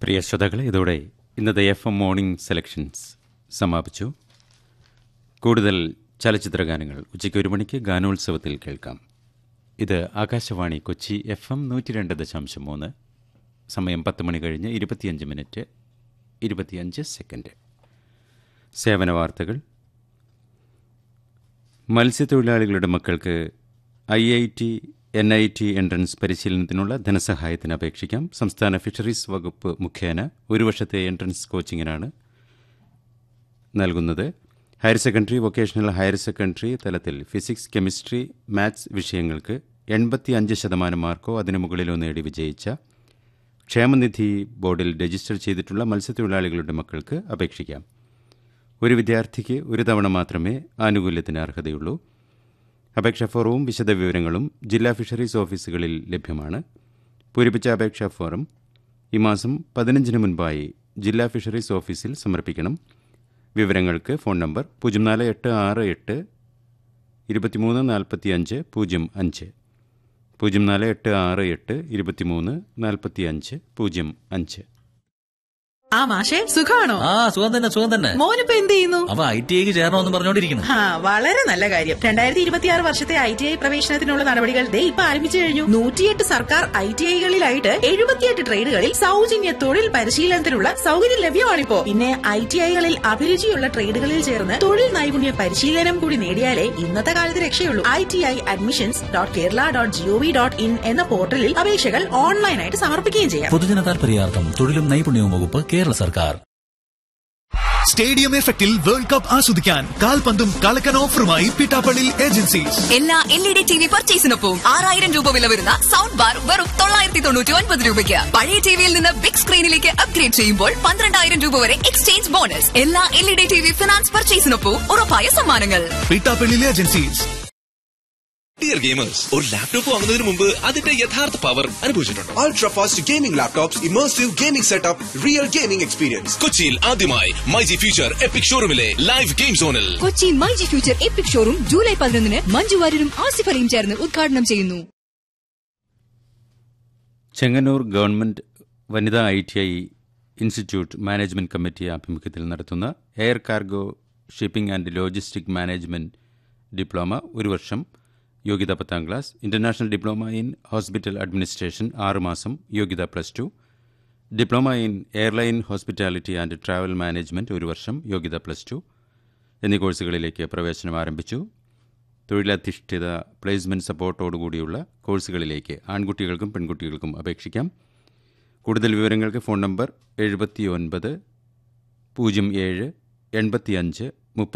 പ്രിയ ശ്രോതാക്കളെ ഇതോടെ ഇന്നത്തെ എഫ് എം മോർണിംഗ് സെലക്ഷൻസ് സമാപിച്ചു കൂടുതൽ ചലച്ചിത്ര ഗാനങ്ങൾ ഉച്ചയ്ക്ക് ഒരു മണിക്ക് ഗാനോത്സവത്തിൽ കേൾക്കാം ഇത് ആകാശവാണി കൊച്ചി എഫ് എം നൂറ്റി രണ്ട് ദശാംശം മൂന്ന് സമയം പത്ത് മണി കഴിഞ്ഞ് ഇരുപത്തിയഞ്ച് മിനിറ്റ് ഇരുപത്തിയഞ്ച് സെക്കൻഡ് സേവന വാർത്തകൾ മത്സ്യത്തൊഴിലാളികളുടെ മക്കൾക്ക് I I T N I T entrance പരിശീലനത്തിനുള്ള ധനസഹായത്തിന് അപേക്ഷിക്കാം സംസ്ഥാന ഫിഷറീസ് വകുപ്പ് മുഖേന ഒരു വർഷത്തെ എൻട്രൻസ് കോച്ചിങ്ങിനാണ് നൽകുന്നത് higher secondary vocational higher secondary തലത്തിൽ ഫിസിക്സ് കെമിസ്ട്രി മാത്സ് വിഷയങ്ങൾക്ക് എൺപത്തി അഞ്ച് ശതമാനം മാർക്കോ അതിനു മുകളിലോ നേടി വിജയിച്ച ക്ഷേമനിധി ബോർഡിൽ രജിസ്റ്റർ ചെയ്തിട്ടുള്ള മത്സ്യത്തൊഴിലാളികളുടെ മക്കൾക്ക് അപേക്ഷിക്കാം ഒരു വിദ്യാർത്ഥിക്ക് ഒരു തവണ മാത്രമേ ആനുകൂല്യത്തിന് അർഹതയുള്ളൂ അപേക്ഷാ ഫോറവും വിശദവിവരങ്ങളും ജില്ലാ ഫിഷറീസ് ഓഫീസുകളിൽ ലഭ്യമാണ് പൂരിപ്പിച്ച അപേക്ഷാ ഫോറം ഈ മാസം പതിനഞ്ചിന് മുൻപായി ജില്ലാ ഫിഷറീസ് ഓഫീസിൽ സമർപ്പിക്കണം വിവരങ്ങൾക്ക് ഫോൺ നമ്പർ പൂജ്യം നാല് എട്ട് ആറ് എട്ട് ഇരുപത്തിമൂന്ന് നാൽപ്പത്തി അഞ്ച് പൂജ്യം അഞ്ച് പൂജ്യം നാല് എട്ട് ആറ് എട്ട് ഇരുപത്തിമൂന്ന് നാൽപ്പത്തി അഞ്ച് പൂജ്യം അഞ്ച് ആ മാഷെ സുഖാണോ ആ സുഖം തന്നെ സുഖം തന്നെ മോനിപ്പോ എന്ത് ചെയ്യുന്നു അവ ഐ ടി ഐക്ക് ചേരണമെന്ന് പറഞ്ഞോണ്ടിരിക്കുന്നു ആ വളരെ നല്ല കാര്യം രണ്ടായിരത്തി ഇരുപത്തിയാറ് വർഷത്തെ ഐ ടി ഐ പ്രവേശനത്തിനുള്ള നടപടികൾ ദേ ഇപ്പൊ ആരംഭിച്ചു കഴിഞ്ഞു നൂറ്റിയെട്ട് സർക്കാർ ഐ ടി ഐകളിലായിട്ട് എഴുപത്തിയെട്ട് ട്രേഡുകളിൽ സൗജന്യ തൊഴിൽ പരിശീലനത്തിനുള്ള സൗകര്യം ലഭ്യമാണിപ്പോ പിന്നെ ഐ ടി ഐകളിൽ അഭിരുചിയുള്ള ട്രേഡുകളിൽ ചേർന്ന് തൊഴിൽ നൈപുണ്യ പരിശീലനം കൂടി നേടിയാലേ ഇന്നത്തെ കാലത്ത് രക്ഷയുള്ളൂ I T I admissions dot Kerala dot G O V dot in എന്ന പോർട്ടലിൽ അപേക്ഷകൾ ഓൺലൈനായിട്ട് സമർപ്പിക്കുകയും ചെയ്യാം പൊതുജന താൽപര്യാർത്ഥം തൊഴിലും നൈപുണ്യവും വകുപ്പ് കേരള സർക്കാർ സ്റ്റേഡിയം എഫക്റ്റിൽ വേൾഡ് കപ്പ് ആസ്വദിക്കാൻ കാൽപന്തും കളക്കൻ ഓഫറുമായി പിട്ടാപ്പള്ളി ഏജൻസീസ് എല്ലാ L E D T V പർച്ചേസിനൊപ്പം ആറായിരം രൂപ വില വരുന്ന സൗണ്ട് ബാർ വെറും തൊള്ളായിരത്തി തൊണ്ണൂറ്റി ഒൻപത് രൂപയ്ക്ക് പഴയ ടിവിയിൽ നിന്ന് ബിഗ് സ്ക്രീനിലേക്ക് അപ്ഗ്രേഡ് ചെയ്യുമ്പോൾ പന്ത്രണ്ടായിരം രൂപ വരെ എക്സ്ചേഞ്ച് ബോണസ് എല്ലാ L E D T V finance പർച്ചേസിനൊപ്പം ഉറപ്പായ സമ്മാനങ്ങൾ പിട്ടാപ്പള്ളി ഏജൻസീസ് ഡിയർ ഗെയിമേഴ്സ് ഒരു ലാപ്ടോപ്പ് വാങ്ങുന്നതിന് മുമ്പ് അതിന്റെ യഥാർത്ഥ പവർ അനുഭവിച്ചിട്ടുണ്ടോ Ultra fast gaming laptops, immersive gaming setup, real gaming experience. കൊച്ചിയിൽ ആദ്യമായി മൈജി ഫ്യൂച്ചർ എപ്പിക് ഷോറൂമിലെ ലൈവ് ഗെയിം സോണിൽ Kochi MyG future epic showroom July പതിനൊന്നിന് മഞ്ജു വാര്യരും ആസിഫ് അലിയും ചേർന്ന് ഉദ്ഘാടനം ചെയ്യുന്നു ചെങ്ങന്നൂർ ഗവൺമെന്റ് വനിതാ I T I institute management committee ആഭിമുഖ്യത്തിൽ നടത്തുന്ന air cargo shipping and logistic management diploma ഒരു വർഷം യോഗ്യത പത്താം class international diploma in hospital administration ആറ് മാസം യോഗ്യത plus two diploma in airline hospitality and travel management ഒരു വർഷം യോഗ്യത പ്ലസ് ടു എന്നീ കോഴ്സുകളിലേക്ക് പ്രവേശനം ആരംഭിച്ചു തൊഴിലധിഷ്ഠിത പ്ലേസ്മെന്റ് സപ്പോർട്ടോടുകൂടിയുള്ള കോഴ്സുകളിലേക്ക് ആൺകുട്ടികൾക്കും പെൺകുട്ടികൾക്കും അപേക്ഷിക്കാം കൂടുതൽ വിവരങ്ങൾക്ക് ഫോൺ നമ്പർ എഴുപത്തി ഒൻപത് പൂജ്യം ഏഴ് എൺപത്തിയഞ്ച്